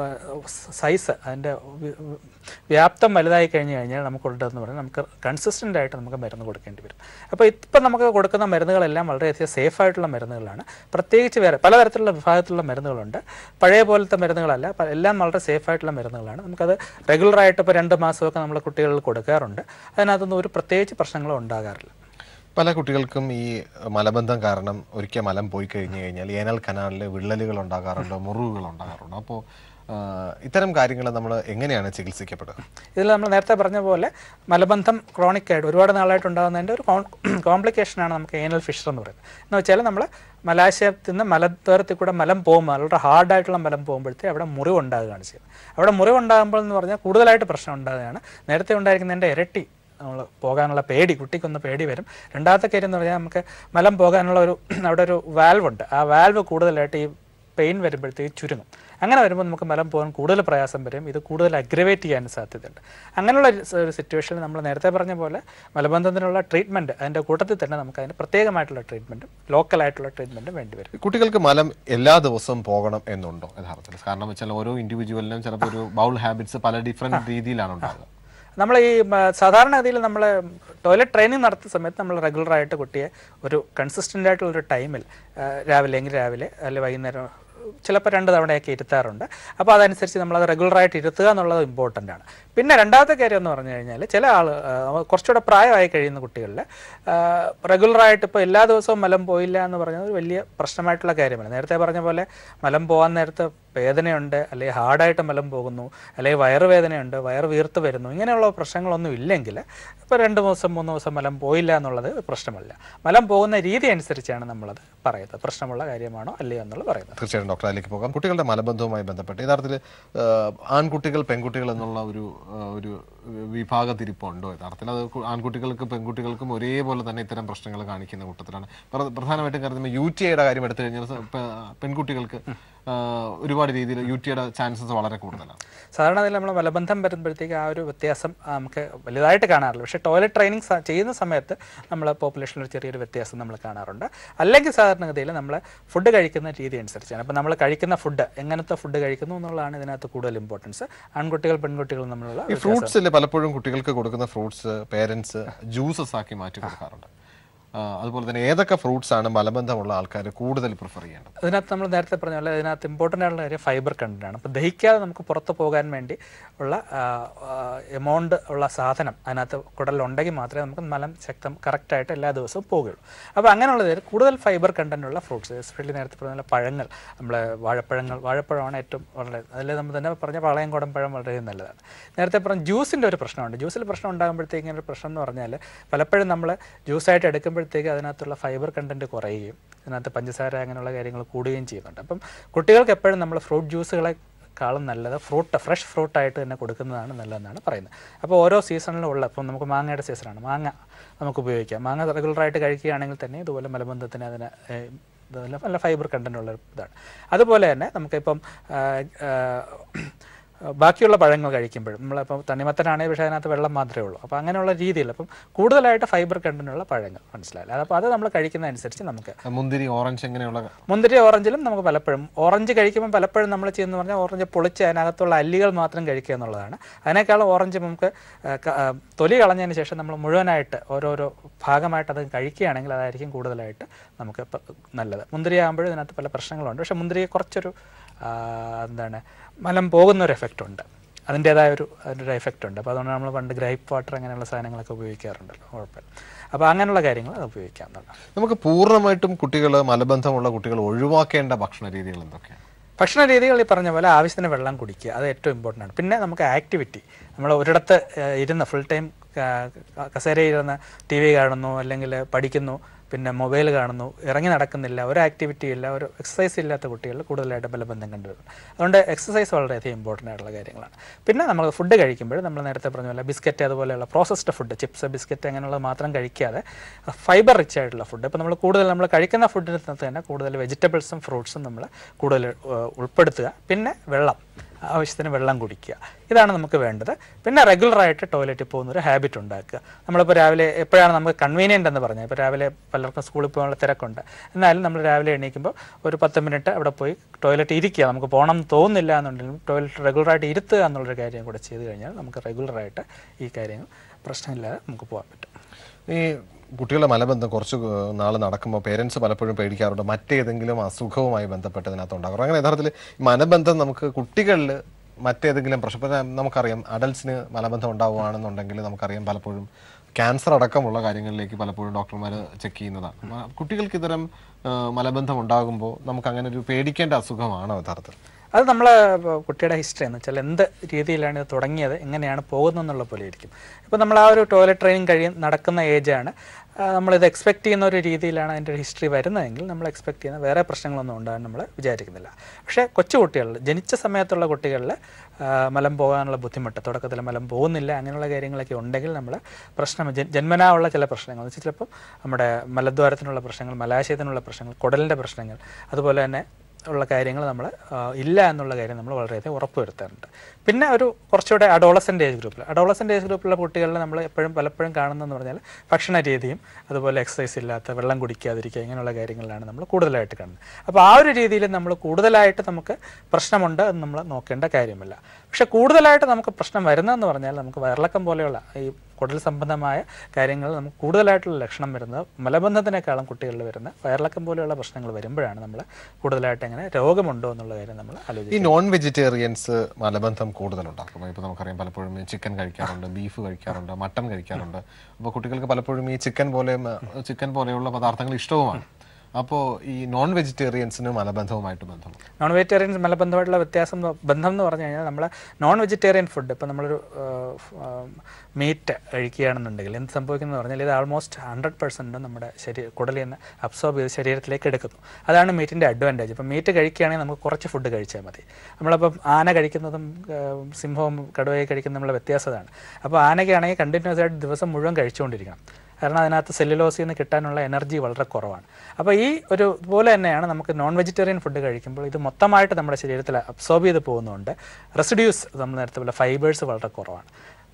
സൈസ് അതിൻ്റെ വി- വി- വ്യാപ്തം വലുതായി കഴിഞ്ഞ് കഴിഞ്ഞാൽ നമുക്കുള്ളതെന്ന് പറഞ്ഞാൽ നമുക്ക് കൺസിസ്റ്റൻ്റ് ആയിട്ട് നമുക്ക് മരുന്ന് കൊടുക്കേണ്ടി വരും അപ്പോൾ ഇപ്പം നമുക്ക് കൊടുക്കുന്ന മരുന്നുകളെല്ലാം വളരെയധികം സേഫ് ആയിട്ടുള്ള മരുന്നുകളാണ് പ്രത്യേകിച്ച് വേറെ പലതരത്തിലുള്ള വിഭാഗത്തിലുള്ള മരുന്നുകളുണ്ട് പഴയ പോലത്തെ മരുന്നുകളല്ല പ- എല്ലാം വളരെ സേഫ് ആയിട്ടുള്ള മരുന്നുകളാണ് നമുക്കത് റെഗുലറായിട്ട് ഇപ്പോൾ രണ്ട് മാസമൊക്കെ നമ്മൾ കുട്ടികളിൽ കൊടുക്കാറുണ്ട് അതിനകത്തൊന്നും ഒരു പ്രത്യേകിച്ച് പ്രശ്നങ്ങളും ഉണ്ടാകാറില്ല പല കുട്ടികൾക്കും ഈ മലബന്ധം കാരണം ഒരിക്കൽ മലം പോയി കഴിഞ്ഞു കഴിഞ്ഞാൽ ഏനൽ കനാലിൽ വിള്ളലുകൾ ഉണ്ടാകാറുണ്ട് മുറിവുകൾ ഉണ്ടാകാറുണ്ട് അപ്പോൾ ഇത്തരം കാര്യങ്ങൾ നമ്മൾ എങ്ങനെയാണ് ചികിത്സിക്കപ്പെടുക ഇതിൽ നമ്മൾ നേരത്തെ പറഞ്ഞ പോലെ മലബന്ധം ക്രോണിക് ആയിട്ട് ഒരുപാട് നാളായിട്ട് ഉണ്ടാകുന്നതിൻ്റെ ഒരു കോംപ്ലിക്കേഷനാണ് നമുക്ക് ഏനൽ ഫിഷർ എന്ന് പറയുന്നത് എന്ന് വെച്ചാൽ നമ്മൾ മലാശയത്തിൽ നിന്ന് മലദ്വാരത്തിൽ കൂടെ മലം പോകുമ്പോൾ വളരെ ഹാർഡായിട്ടുള്ള മലം പോകുമ്പോഴത്തേ അവിടെ മുറിവ് ഉണ്ടാകുകയാണ് ചെയ്യുന്നത് അവിടെ മുറിവ് ഉണ്ടാകുമ്പോൾ എന്ന് പറഞ്ഞാൽ കൂടുതലായിട്ട് പ്രശ്നം ഉണ്ടാകുകയാണ് നേരത്തെ ഉണ്ടായിരിക്കുന്നതിൻ്റെ ഇരട്ടി നമ്മൾ പോകാനുള്ള പേടി കുട്ടിക്കൊന്ന് പേടി വരും രണ്ടാമത്തെ കാര്യം എന്ന് പറഞ്ഞാൽ നമുക്ക് മലം പോകാനുള്ള ഒരു അവിടെ ഒരു വാൽവ് ഉണ്ട് ആ വാൽവ് കൂടുതലായിട്ട് ഈ പെയിൻ വരുമ്പോഴത്തേക്ക് ചുരുങ്ങും അങ്ങനെ വരുമ്പോൾ നമുക്ക് മലം പോകാൻ കൂടുതൽ പ്രയാസം വരും ഇത് കൂടുതൽ അഗ്രവേറ്റ് ചെയ്യാൻ സാധ്യതയുണ്ട് അങ്ങനെയുള്ള ഒരു സ- ഒരു സിറ്റുവേഷനിൽ നമ്മൾ നേരത്തെ പറഞ്ഞ പോലെ മലബന്ധത്തിനുള്ള ട്രീറ്റ്മെൻറ്റ് അതിൻ്റെ കൂട്ടത്തിൽ തന്നെ നമുക്ക് അതിന് പ്രത്യേകമായിട്ടുള്ള ട്രീറ്റ്മെൻറ്റും ലോക്കലായിട്ടുള്ള ട്രീറ്റ്മെൻറ്റും വേണ്ടി വരും കുട്ടികൾക്ക് മലം എല്ലാ ദിവസവും പോകണം എന്നുണ്ടോ യഥാർത്ഥത്തിൽ കാരണം വെച്ചാൽ ഓരോ ഇൻഡിവിജ്വലിനും ചിലപ്പോൾ ഒരു ബൗൾ ഹാബിറ്റ്സ് പല ഡിഫറെൻറ്റ് രീതിയിലാണ് ഉണ്ടാകുക നമ്മൾ ഈ മ, സാധാരണഗതിയിൽ നമ്മൾ ടോയ്ലറ്റ് ട്രെയിനിങ് നടത്തുന്ന സമയത്ത് നമ്മൾ റെഗുലറായിട്ട് കുട്ടിയെ ഒരു കൺസിസ്റ്റൻ്റ് ആയിട്ടുള്ള ഒരു ടൈമിൽ രാവിലെ എങ്കിൽ രാവിലെ അല്ലെങ്കിൽ വൈകുന്നേരം ചിലപ്പോൾ രണ്ട് തവണയൊക്കെ ഇരുത്താറുണ്ട് അപ്പോൾ അതനുസരിച്ച് നമ്മളത് റെഗുലറായിട്ട് ഇരുത്തുക എന്നുള്ളത് ഇമ്പോർട്ടൻ്റ് ആണ് പിന്നെ രണ്ടാമത്തെ കാര്യം എന്ന് പറഞ്ഞു കഴിഞ്ഞാൽ ചില ആൾ കുറച്ചുകൂടെ പ്രായമായി കഴിയുന്ന കുട്ടികളിൽ റെഗുലറായിട്ട് ഇപ്പോൾ എല്ലാ ദിവസവും മലം പോയില്ല എന്ന് പറഞ്ഞത് ഒരു വലിയ പ്രശ്നമായിട്ടുള്ള കാര്യമാണ് നേരത്തെ പറഞ്ഞ പോലെ മലം പോകാൻ നേരത്ത് വേദനയുണ്ട് അല്ലെങ്കിൽ ഹാർഡായിട്ട് മലം പോകുന്നു അല്ലെങ്കിൽ വയറുവേദനയുണ്ട് വയറ് വീർത്ത് വരുന്നു ഇങ്ങനെയുള്ള പ്രശ്നങ്ങളൊന്നും ഇല്ലെങ്കിൽ ഇപ്പോൾ രണ്ട് ദിവസം മൂന്ന് ദിവസം മലം പോയില്ല എന്നുള്ളത് പ്രശ്നമല്ല മലം പോകുന്ന രീതി അനുസരിച്ചാണ് നമ്മളത് പറയുന്നത് പ്രശ്നമുള്ള കാര്യമാണോ അല്ലയോ എന്നുള്ളത് പറയുന്നത് തീർച്ചയായിട്ടും ഡോക്ടർ അതിലേക്ക് പോകാം കുട്ടികളുടെ മലബന്ധവുമായി ബന്ധപ്പെട്ട് യഥാർത്ഥത്തിൽ ആൺകുട്ടികൾ പെൺകുട്ടികൾ എന്നുള്ള ഒരു ആ, ഒരു വിഭാഗ തിരിപ്പുണ്ടോ യഥാർത്ഥത്തിൽ അത് കു- ആൺകുട്ടികൾക്കും പെൺകുട്ടികൾക്കും ഒരേപോലെ തന്നെ ഇത്തരം പ്രശ്നങ്ങൾ കാണിക്കുന്ന കൂട്ടത്തിലാണ് പ്ര- പ്രധാനമായിട്ടും കരുതുമ്പോൾ യു ടി ഐയുടെ കാര്യം എടുത്തു കഴിഞ്ഞാൽ സ- പെ- പെൺകുട്ടികൾക്ക് ആ, ഒരുപാട് രീതിയിൽ യു ടി ഐയുടെ ചാൻസസ് വളരെ കൂടുതലാണ് സാധാരണ അതിൽ നമ്മൾ മലബന്ധം വരുമ്പോഴത്തേക്ക് ആ ഒരു വ്യത്യാസം ആ, നമുക്ക് വലുതായിട്ട് കാണാറില്ല പക്ഷേ ടോയ്ലറ്റ് ട്രെയിനിങ് സ- ചെയ്യുന്ന സമയത്ത് നമ്മൾ പോപ്പുലേഷനിൽ ഒരു ചെറിയൊരു വ്യത്യാസം നമ്മൾ കാണാറുണ്ട് അല്ലെങ്കിൽ സാധാരണഗതിയിൽ നമ്മൾ ഫുഡ് കഴിക്കുന്ന രീതി അനുസരിച്ചാണ് അപ്പോൾ നമ്മൾ കഴിക്കുന്ന ഫുഡ് എങ്ങനത്തെ ഫുഡ് കഴിക്കുന്നു എന്നുള്ളതാണ് ഇതിനകത്ത് കൂടുതൽ ഇമ്പോർട്ടൻസ് ആൺകുട്ടികൾ പെൺകുട്ടികൾ തമ്മിലുള്ള ഈ ഫ്രൂട്ട്സിൽ പലപ്പോഴും കുട്ടികൾക്ക് കൊടുക്കുന്ന ഫ്രൂട്ട്സ് പേരൻസ് ജ്യൂസസ് ആക്കി മാറ്റി കൊടുക്കാറുണ്ട് ആ, അതുപോലെ തന്നെ ഏതൊക്കെ ഫ്രൂട്ട്സ് ആണ് മലബന്ധമുള്ള ആൾക്കാർ കൂടുതൽ പ്രിഫർ ചെയ്യേണ്ടത് അതിനകത്ത് നമ്മൾ നേരത്തെ പറഞ്ഞ പോലെ അതിനകത്ത് ഇമ്പോർട്ടൻ്റ് ആയിട്ടുള്ള കാര്യം ഫൈബർ കണ്ടൻ്റാണ് അപ്പോൾ ദഹിക്കാതെ നമുക്ക് പുറത്ത് പോകാൻ വേണ്ടി ഉള്ള എമൗണ്ട് ഉള്ള സാധനം അതിനകത്ത് കുടലിലുണ്ടെങ്കിൽ മാത്രമേ നമുക്ക് മലം ശക്തം കറക്റ്റായിട്ട് എല്ലാ ദിവസവും പോകുകയുള്ളൂ അപ്പോൾ അങ്ങനെയുള്ളത് കൂടുതൽ ഫൈബർ കണ്ടൻ്റുള്ള ഫ്രൂട്ട്സ് എസ്പെഷ്യലി നേരത്തെ പറഞ്ഞ പോലെ പഴങ്ങൾ നമ്മളെ വാഴപ്പഴങ്ങൾ വാഴപ്പഴമാണ് ഏറ്റവും വളരെ അതിൽ നമ്മൾ തന്നെ പറഞ്ഞ വളയം കുടംപഴം വളരെ നല്ലതാണ് നേരത്തെ പറഞ്ഞ ജ്യൂസിൻ്റെ ഒരു പ്രശ്നമുണ്ട് ജ്യൂസിൽ പ്രശ്നം ഉണ്ടാകുമ്പോഴത്തേക്ക് ഇങ്ങനെ ഒരു പ്രശ്നം എന്ന് പറഞ്ഞാൽ പലപ്പോഴും നമ്മൾ ജ്യൂസായിട്ട് എടുക്കുമ്പോഴത്തേക്ക് അതിനകത്തുള്ള ഫൈബർ കണ്ടൻറ്റ് കുറയുകയും അതിനകത്ത് പഞ്ചസാര അങ്ങനെയുള്ള കാര്യങ്ങൾ കൂടുകയും ചെയ്യുന്നുണ്ട് അപ്പം കുട്ടികൾക്ക് എപ്പോഴും നമ്മൾ ഫ്രൂട്ട് ജ്യൂസുകളെ കാളും നല്ലത് ഫ്രൂട്ട് ഫ്രഷ് ഫ്രൂട്ടായിട്ട് തന്നെ കൊടുക്കുന്നതാണ് നല്ലതെന്നാണ് പറയുന്നത് അപ്പോൾ ഓരോ സീസണിലും ഉള്ള ഇപ്പം നമുക്ക് മാങ്ങയുടെ സീസണാണ് മാങ്ങ നമുക്ക് ഉപയോഗിക്കാം മാങ്ങ റെഗുലറായിട്ട് കഴിക്കുകയാണെങ്കിൽ തന്നെ ഇതുപോലെ മലബന്ധത്തിന് അതിന് ഏഹ്, ഇതുപോലെ നല്ല ഫൈബർ കണ്ടൻ്റ് ഉള്ള ഒരു ഇതാണ് അതുപോലെ തന്നെ നമുക്കിപ്പം ആ, ആ, ബാക്കിയുള്ള പഴങ്ങൾ കഴിക്കുമ്പോഴും നമ്മളിപ്പം തണ്ണിമത്തനാണെങ്കിൽ പക്ഷേ അതിനകത്ത് വെള്ളം മാത്രമേ ഉള്ളൂ അപ്പോൾ അങ്ങനെയുള്ള രീതിയിൽ അപ്പം കൂടുതലായിട്ട് ഫൈബർ കണ്ടൻ്റുള്ള പഴങ്ങൾ മനസ്സിലായില്ല അപ്പോൾ അത് നമ്മൾ കഴിക്കുന്നതനുസരിച്ച് നമുക്ക് മുന്തിരി ഓറഞ്ച് ഇങ്ങനെയുള്ള മുന്തിരി ഓറഞ്ചിലും നമുക്ക് പലപ്പോഴും ഓറഞ്ച് കഴിക്കുമ്പോൾ പലപ്പോഴും നമ്മൾ ചെയ്യുന്നത് പറഞ്ഞാൽ ഓറഞ്ച് പൊളിച്ച് അതിനകത്തുള്ള അല്ലികൾ മാത്രം കഴിക്കുക എന്നുള്ളതാണ് അതിനേക്കാൾ ഓറഞ്ച് നമുക്ക് ആ, ക- ആ, തൊലി കളഞ്ഞതിന് ശേഷം നമ്മൾ മുഴുവനായിട്ട് ഓരോരോ ഭാഗമായിട്ട് അത് കഴിക്കുകയാണെങ്കിൽ അതായിരിക്കും കൂടുതലായിട്ട് നമുക്ക് പ- നല്ലത് മുന്തിരി ആകുമ്പോഴും ഇതിനകത്ത് പല പ്രശ്നങ്ങളുണ്ട് പക്ഷേ മുന്തിരി കുറച്ചൊരു ആ, എന്താണ് മലം പോകുന്ന ഒരു എഫക്റ്റ് ഉണ്ട് അതിൻ്റേതായ ഒരു അതിൻ്റെ ഒരു എഫക്റ്റ് ഉണ്ട് അപ്പോൾ അതുകൊണ്ട് നമ്മൾ പണ്ട് ഗ്രൈപ്പ് വാട്ടർ അങ്ങനെയുള്ള സാധനങ്ങളൊക്കെ ഉപയോഗിക്കാറുണ്ടല്ലോ കുഴപ്പമില്ല അപ്പോൾ അങ്ങനെയുള്ള കാര്യങ്ങൾ അത് ഉപയോഗിക്കാം എന്നുള്ളതാണ് നമുക്ക് പൂർണ്ണമായിട്ടും കുട്ടികൾ മലബന്ധമുള്ള കുട്ടികൾ ഒഴിവാക്കേണ്ട ഭക്ഷണ രീതികൾ എന്തൊക്കെയാണ് ഭക്ഷണ രീതികൾ ഈ പറഞ്ഞ പോലെ ആവശ്യത്തിന് വെള്ളം കുടിക്കുക അത് ഏറ്റവും ഇമ്പോർട്ടൻ്റ് ആണ് പിന്നെ നമുക്ക് ആക്ടിവിറ്റി നമ്മൾ ഒരിടത്ത് ഏഹ്, ഇരുന്ന് ഫുൾ ടൈം കസേരയിൽ ഇരുന്ന് ടി വി കാണുന്നു അല്ലെങ്കിൽ പഠിക്കുന്നു പിന്നെ മൊബൈൽ കാണുന്നു ഇറങ്ങി നടക്കുന്നില്ല ഒരു ആക്ടിവിറ്റി ഇല്ല ഒരു എക്സസൈസ് ഇല്ലാത്ത കുട്ടികൾ കൂടുതലായിട്ട് ബലബന്ധം കണ്ടുവരും അതുകൊണ്ട് എക്സസൈസ് വളരെയധികം ഇമ്പോർട്ടൻ്റ് ആയിട്ടുള്ള കാര്യങ്ങളാണ് പിന്നെ നമ്മൾ ഫുഡ് കഴിക്കുമ്പോൾ നമ്മൾ നേരത്തെ പറഞ്ഞ പോലെ ബിസ്ക്കറ്റ് അതുപോലെയുള്ള പ്രോസസ്ഡ് ഫുഡ് ചിപ്സ് ബിസ്ക്കറ്റ് അങ്ങനെയുള്ളത് മാത്രം കഴിക്കാതെ ഫൈബർ റിച്ച് ആയിട്ടുള്ള ഫുഡ് ഇപ്പോൾ നമ്മൾ കൂടുതൽ നമ്മൾ കഴിക്കുന്ന ഫുഡിനകത്ത് തന്നെ കൂടുതൽ വെജിറ്റബിൾസും ഫ്രൂട്ട്സും നമ്മൾ കൂടുതൽ ഏഹ്, ഉൾപ്പെടുത്തുക പിന്നെ വെള്ളം ആവശ്യത്തിന് വെള്ളം കുടിക്കുക ഇതാണ് നമുക്ക് വേണ്ടത് പിന്നെ റെഗുലറായിട്ട് ടോയ്ലറ്റിൽ പോകുന്ന ഒരു ഹാബിറ്റ് ഉണ്ടാക്കുക നമ്മളിപ്പോൾ രാവിലെ എപ്പോഴാണ് നമുക്ക് കൺവീനിയൻ്റ് എന്ന് പറഞ്ഞത് ഇപ്പോൾ രാവിലെ പലർക്കും സ്കൂളിൽ പോകാനുള്ള തിരക്കുണ്ട് എന്നാലും നമ്മൾ രാവിലെ എണീക്കുമ്പോൾ ഒരു പത്ത് മിനിറ്റ് അവിടെ പോയി ടോയ്ലറ്റ് ഇരിക്കുക നമുക്ക് പോകണം എന്ന് തോന്നുന്നില്ല എന്നുണ്ടെങ്കിലും ടോയ്ലറ്റ് റെഗുലറായിട്ട് ഇരുത്തുക എന്നുള്ളൊരു കാര്യം കൂടെ ചെയ്ത് കഴിഞ്ഞാൽ നമുക്ക് റെഗുലറായിട്ട് ഈ കാര്യങ്ങൾ പ്രശ്നമില്ലാതെ നമുക്ക് പോകാൻ പറ്റും ഈ കുട്ടികളുടെ മലബന്ധം കുറച്ച് നാൾ നടക്കുമ്പോൾ പേരൻസ് പലപ്പോഴും പേടിക്കാറുണ്ട് മറ്റേതെങ്കിലും അസുഖവുമായി ബന്ധപ്പെട്ട് ഇതിനകത്ത് ഉണ്ടാകും അങ്ങനെ യഥാർത്ഥത്തിൽ ഈ മലബന്ധം നമുക്ക് കുട്ടികളിൽ മറ്റേതെങ്കിലും പ്രശ്നം ഇപ്പം നമുക്കറിയാം അഡൽസിന് മലബന്ധം ഉണ്ടാവുകയാണെന്നുണ്ടെങ്കിൽ നമുക്കറിയാം പലപ്പോഴും ക്യാൻസർ അടക്കമുള്ള കാര്യങ്ങളിലേക്ക് പലപ്പോഴും ഡോക്ടർമാർ ചെക്ക് ചെയ്യുന്നതാണ് മ- കുട്ടികൾക്ക് ഇത്തരം ആ, മലബന്ധം ഉണ്ടാകുമ്പോൾ നമുക്ക് അങ്ങനെ ഒരു പേടിക്കേണ്ട അസുഖമാണോ യഥാർത്ഥത്തിൽ അത് നമ്മളെ ഇപ്പൊ കുട്ടിയുടെ ഹിസ്റ്ററി എന്ന് വെച്ചാൽ എന്ത് രീതിയിലാണ് ഇത് തുടങ്ങിയത് എങ്ങനെയാണ് പോകുന്നത് എന്നുള്ള പോലെ ഇരിക്കും ഇപ്പോൾ നമ്മൾ ആ ഒരു ടോയ്ലറ്റ് ട്രെയിനിങ് കഴിയും നടക്കുന്ന ഏജാണ് നമ്മളിത് എക്സ്പെക്ട് ചെയ്യുന്ന ഒരു രീതിയിലാണ് അതിൻ്റെ ഒരു ഹിസ്റ്ററി വരുന്നതെങ്കിൽ നമ്മൾ എക്സ്പെക്ട് ചെയ്യുന്ന വേറെ പ്രശ്നങ്ങളൊന്നും ഉണ്ടാകാൻ നമ്മൾ വിചാരിക്കുന്നില്ല പക്ഷേ കൊച്ചു കുട്ടികളിൽ ജനിച്ച സമയത്തുള്ള കുട്ടികളിൽ മലം പോകാനുള്ള ബുദ്ധിമുട്ട് തുടക്കത്തിൽ മലം പോകുന്നില്ല അങ്ങനെയുള്ള കാര്യങ്ങളൊക്കെ ഉണ്ടെങ്കിൽ നമ്മൾ പ്രശ്നം ജ- ജന്മനാ ഉള്ള ചില പ്രശ്നങ്ങൾ എന്ന് വെച്ചാൽ ചിലപ്പോൾ നമ്മുടെ മലദ്വാരത്തിനുള്ള പ്രശ്നങ്ങൾ മലാശയത്തിനുള്ള പ്രശ്നങ്ങൾ കുടലിൻ്റെ പ്രശ്നങ്ങൾ അതുപോലെ തന്നെ ഉള്ള കാര്യങ്ങൾ നമ്മൾ ഇല്ല എന്നുള്ള കാര്യം നമ്മൾ വളരെയധികം ഉറപ്പുവരുത്താറുണ്ട് പിന്നെ ഒരു കുറച്ചുകൂടെ അഡോളസൻ്റ് ഏജ് ഗ്രൂപ്പിൽ അഡോളസൻ്റ് ഏജ് ഗ്രൂപ്പിലുള്ള കുട്ടികളിൽ നമ്മൾ എപ്പോഴും പലപ്പോഴും കാണുന്നതെന്ന് പറഞ്ഞാൽ ഭക്ഷണ രീതിയും അതുപോലെ എക്സസൈസ് ഇല്ലാത്ത വെള്ളം കുടിക്കാതിരിക്കുക ഇങ്ങനെയുള്ള കാര്യങ്ങളിലാണ് നമ്മൾ കൂടുതലായിട്ട് കാണുന്നത് അപ്പോൾ ആ ഒരു രീതിയിൽ നമ്മൾ കൂടുതലായിട്ട് നമുക്ക് പ്രശ്നമുണ്ട് എന്ന് നമ്മൾ നോക്കേണ്ട കാര്യമില്ല പക്ഷെ കൂടുതലായിട്ട് നമുക്ക് പ്രശ്നം വരുന്നതെന്ന് പറഞ്ഞാൽ നമുക്ക് വയറിളക്കം പോലെയുള്ള ഈ കുടൽ സംബന്ധമായ കാര്യങ്ങൾ നമുക്ക് കൂടുതലായിട്ടുള്ള ലക്ഷണം വരുന്നത് മലബന്ധത്തിനേക്കാളും കുട്ടികളിൽ വരുന്ന വയറിളക്കം പോലെയുള്ള പ്രശ്നങ്ങൾ വരുമ്പോഴാണ് നമ്മൾ കൂടുതലായിട്ട് എങ്ങനെ രോഗമുണ്ടോ എന്നുള്ള കാര്യം നമ്മൾ ആലോചിക്കുന്നത് ഈ നോൺ വെജിറ്റേറിയൻസ് മലബന്ധം കൂടുതലുണ്ടാക്കും ഇപ്പോൾ നമുക്കറിയാം പലപ്പോഴും ഈ ചിക്കൻ കഴിക്കാറുണ്ട് ബീഫ് കഴിക്കാറുണ്ട് മട്ടൺ കഴിക്കാറുണ്ട് അപ്പോൾ കുട്ടികൾക്ക് പലപ്പോഴും ഈ ചിക്കൻ പോലെ ചിക്കൻ പോലെയുള്ള പദാർത്ഥങ്ങൾ ഇഷ്ടവുമാണ് അപ്പോൾ ഈ നോൺ വെജിറ്റേറിയൻസിന് മലബന്ധവുമായിട്ട് ബന്ധമുണ്ട് നോൺ വെജിറ്റേറിയൻ മലബന്ധമായിട്ടുള്ള വ്യത്യാസം എന്ന് ബന്ധം എന്ന് പറഞ്ഞു കഴിഞ്ഞാൽ നമ്മൾ നോൺ വെജിറ്റേറിയൻ ഫുഡ് ഇപ്പോൾ നമ്മളൊരു മീറ്റ് കഴിക്കുകയാണെന്നുണ്ടെങ്കിൽ എന്ത് സംഭവിക്കുന്നത് പറഞ്ഞാൽ ഇത് ആൾമോസ്റ്റ് ഹൺഡ്രഡ് പെർസെൻറ്റ് നമ്മുടെ ശരീര കുടലിൽ നിന്ന് അബ്സോർബ് ചെയ്ത് ശരീരത്തിലേക്ക് എടുക്കുന്നു അതാണ് മീറ്റിൻ്റെ അഡ്വാൻറ്റേജ് ഇപ്പോൾ മീറ്റ് കഴിക്കുകയാണെങ്കിൽ നമുക്ക് കുറച്ച് ഫുഡ് കഴിച്ചാൽ മതി നമ്മളിപ്പം ആന കഴിക്കുന്നതും ആ, സിംഹവും കടുവയെ കഴിക്കുന്നതും തമ്മിലുള്ള വ്യത്യാസമാണ് അപ്പോൾ ആനയ്ക്കാണെങ്കിൽ കണ്ടിന്യൂസ് ആയിട്ട് ദിവസം മുഴുവൻ കഴിച്ചുകൊണ്ടിരിക്കണം കാരണം അതിനകത്ത് സെല്ലുലോസിൽ നിന്ന് കിട്ടാനുള്ള എനർജി വളരെ കുറവാണ് അപ്പോൾ ഈ ഒരു പോലെ തന്നെയാണ് നമുക്ക് നോൺ വെജിറ്റേറിയൻ ഫുഡ് കഴിക്കുമ്പോൾ ഇത് മൊത്തമായിട്ട് നമ്മുടെ ശരീരത്തിൽ അബ്സോർബ് ചെയ്ത് പോകുന്നതുകൊണ്ട് റെസിഡ്യൂസ് നമ്മൾ നേരത്തെ പോലെ ഫൈബേഴ്സ് വളരെ കുറവാണ്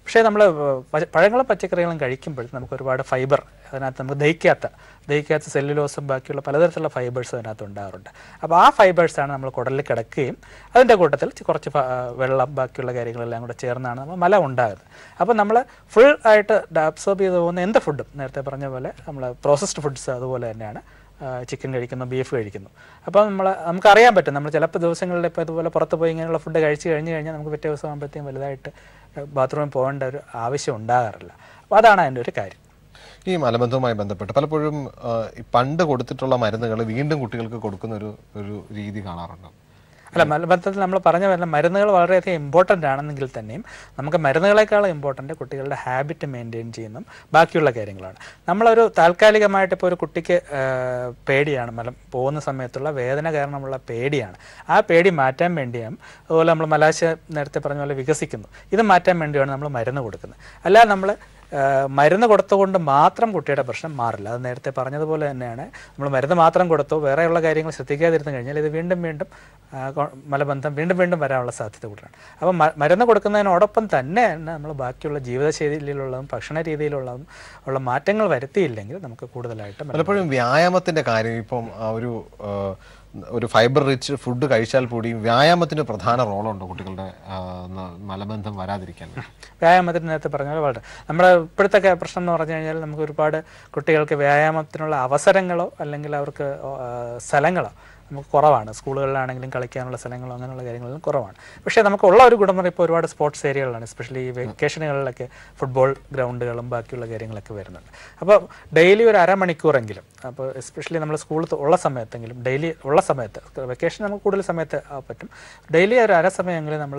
പക്ഷേ നമ്മൾ പഴങ്ങളും പച്ചക്കറികളും കഴിക്കുമ്പോൾ നമുക്ക് ഒരുപാട് ഫൈബർ അതിനകത്ത് നമുക്ക് ദഹിക്കാത്ത ദഹിക്കാത്ത സെല്ലുലോസും ബാക്കിയുള്ള പലതരത്തിലുള്ള ഫൈബേഴ്സ് അതിനകത്ത് ഉണ്ടാകാറുണ്ട് അപ്പോൾ ആ ഫൈബേഴ്സാണ് നമ്മൾ കുടലിൽ കിടക്കുകയും അതിൻ്റെ കൂട്ടത്തിൽ ചി- കുറച്ച് ഫ- ആ, വെള്ളം ബാക്കിയുള്ള കാര്യങ്ങളെല്ലാം കൂടെ ചേർന്നാണ് നമ്മൾ മല ഉണ്ടാകുന്നത് അപ്പോൾ നമ്മൾ ഫുൾ ആയിട്ട് അബ്സോർബ് ചെയ്ത് പോകുന്ന എന്ത് ഫുഡും നേരത്തെ പറഞ്ഞ പോലെ നമ്മൾ പ്രോസസ്ഡ് ഫുഡ്സ് അതുപോലെ തന്നെയാണ് ചിക്കൻ കഴിക്കുന്നു ബീഫ് കഴിക്കുന്നു അപ്പോൾ നമ്മൾ നമുക്കറിയാൻ പറ്റും നമ്മൾ ചിലപ്പോൾ ദിവസങ്ങളിൽ ഇപ്പോൾ ഇതുപോലെ പുറത്ത് പോയി ഇങ്ങനെയുള്ള ഫുഡ് കഴിച്ച് കഴിഞ്ഞ് കഴിഞ്ഞാൽ നമുക്ക് പിറ്റേ ദിവസം ആകുമ്പോഴത്തേക്കും വലുതായിട്ട് ബാത്റൂമിൽ പോകേണ്ട ഒരു ആവശ്യം ഉണ്ടാകാറില്ല അപ്പോൾ അതാണ് അതിൻ്റെ ഒരു കാര്യം ഈ മലബന്ധവുമായി ബന്ധപ്പെട്ട് പലപ്പോഴും ആ, ഈ പണ്ട് കൊടുത്തിട്ടുള്ള മരുന്നുകൾ വീണ്ടും കുട്ടികൾക്ക് കൊടുക്കുന്ന ഒരു ഒരു രീതി കാണാറുണ്ട് അല്ല മലബന്ധത്തിൽ നമ്മൾ പറഞ്ഞ പോലെ മരുന്നുകൾ വളരെയധികം ഇമ്പോർട്ടൻ്റ് ആണെന്നെങ്കിൽ തന്നെയും നമുക്ക് മരുന്നുകളെക്കാളും ഇമ്പോർട്ടൻ്റ് കുട്ടികളുടെ ഹാബിറ്റ് മെയിൻറ്റെയിൻ ചെയ്യുന്നതും ബാക്കിയുള്ള കാര്യങ്ങളാണ് നമ്മളൊരു താൽക്കാലികമായിട്ട് ഇപ്പോൾ ഒരു കുട്ടിക്ക് ആ, പേടിയാണ് മലം പോകുന്ന സമയത്തുള്ള വേദന കാരണമുള്ള പേടിയാണ് ആ പേടി മാറ്റാൻ വേണ്ടിയാണ് അതുപോലെ നമ്മൾ മലാശ നേരത്തെ പറഞ്ഞ പോലെ വികസിക്കുന്നു ഇത് മാറ്റാൻ വേണ്ടിയാണ് നമ്മൾ മരുന്ന് കൊടുക്കുന്നത് അല്ലാതെ നമ്മൾ ആഹ് മരുന്ന് കൊടുത്തുകൊണ്ട് മാത്രം കുട്ടിയുടെ പ്രശ്നം മാറില്ല അത് നേരത്തെ പറഞ്ഞതുപോലെ തന്നെയാണ് നമ്മൾ മരുന്ന് മാത്രം കൊടുത്തോ വേറെയുള്ള കാര്യങ്ങൾ ശ്രദ്ധിക്കാതിരുന്നു കഴിഞ്ഞാൽ ഇത് വീണ്ടും വീണ്ടും ആഹ് കൊ- മലബന്ധം വീണ്ടും വീണ്ടും വരാനുള്ള സാധ്യത കൂടുതലാണ് അപ്പോൾ മ- മരുന്ന് കൊടുക്കുന്നതിനോടൊപ്പം തന്നെ നമ്മൾ ബാക്കിയുള്ള ജീവിതശൈലിയിലുള്ളതും ഭക്ഷണ രീതിയിലുള്ളതും ഉള്ള മാറ്റങ്ങൾ വരുത്തിയില്ലെങ്കിൽ നമുക്ക് കൂടുതലായിട്ട് മലബന്ധം പലപ്പോഴും വ്യായാമത്തിന്റെ കാര്യം ഇപ്പം ആ ഒരു ആ, ഒരു ഫൈബർ റിച്ച് ഫുഡ് കഴിച്ചാൽ കൂടിയും വ്യായാമത്തിന് പ്രധാന റോളുണ്ടോ കുട്ടികളുടെ ആ, ന- മലബന്ധം വരാതിരിക്കാൻ വ്യായാമത്തിന് നേരത്തെ പറഞ്ഞ പോലെ വളരെ നമ്മുടെ ഇപ്പോഴത്തെ ഒക്കെ പ്രശ്നം എന്ന് പറഞ്ഞു കഴിഞ്ഞാൽ നമുക്ക് ഒരുപാട് കുട്ടികൾക്ക് വ്യായാമത്തിനുള്ള അവസരങ്ങളോ അല്ലെങ്കിൽ അവർക്ക് ആ, സ്ഥലങ്ങളോ നമുക്ക് കുറവാണ് സ്കൂളുകളിലാണെങ്കിലും കളിക്കാനുള്ള സ്ഥലങ്ങളോ അങ്ങനെയുള്ള കാര്യങ്ങളും കുറവാണ് പക്ഷേ നമുക്കുള്ള ഒരു ഗുണം എന്ന് പറയുമ്പോൾ ഇപ്പോൾ ഒരുപാട് സ്പോർട്സ് ഏരിയകളാണ് എസ്പെഷ്യലി ഈ വെക്കേഷനുകളിലൊക്കെ ഫുട്ബോൾ ഗ്രൗണ്ടുകളും ബാക്കിയുള്ള കാര്യങ്ങളൊക്കെ വരുന്നുണ്ട് അപ്പോൾ ഡെയിലി ഒരു അരമണിക്കൂറെങ്കിലും അപ്പോൾ എസ്പെഷ്യലി നമ്മൾ സ്കൂളിൽ ഉള്ള സമയത്തെങ്കിലും ഡെയിലി ഉള്ള സമയത്ത് വെക്കേഷൻ നമുക്ക് കൂടുതൽ സമയത്ത് ആ പറ്റും ഡെയിലി ഒരു അര സമയമെങ്കിലും നമ്മൾ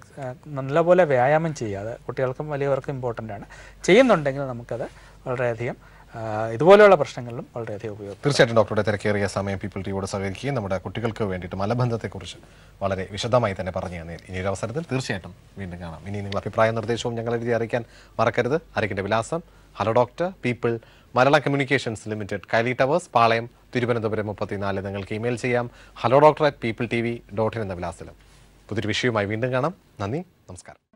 നല്ലപോലെ വ്യായാമം ചെയ്യാതെ കുട്ടികൾക്കും വലിയവർക്കും ഇമ്പോർട്ടൻ്റ് ആണ് ചെയ്യുന്നുണ്ടെങ്കിൽ നമുക്കത് വളരെയധികം ആ, ഇതുപോലെയുള്ള പ്രശ്നങ്ങളിലും വളരെയധികം ഉപയോഗം തീർച്ചയായിട്ടും ഡോക്ടറുടെ തിരക്കേറിയ സമയം പീപ്പിൾ ടിയോട് സഹകരിക്കുകയും നമ്മുടെ കുട്ടികൾക്ക് വേണ്ടിയിട്ട് മലബന്ധത്തെക്കുറിച്ച് വളരെ വിശദമായി തന്നെ പറഞ്ഞു തന്നെ ഇനി ഒരു അവസരത്തിൽ തീർച്ചയായിട്ടും വീണ്ടും കാണാം ഇനി നിങ്ങൾ അഭിപ്രായ നിർദ്ദേശവും ഞങ്ങൾ എഴുതി അറിയിക്കാൻ മറക്കരുത് അറിയിക്കേണ്ട വിലാസം hello doctor people Malayala communications limited Kaili towers Palayam Thiruvananthapuram മുപ്പത്തിനാല് നിങ്ങൾക്ക് ഇമെയിൽ ചെയ്യാം hello doctor at people T V dot in എന്ന വിലാസത്തിലും പുതിയൊരു വിഷയവുമായി വീണ്ടും കാണാം നന്ദി നമസ്കാരം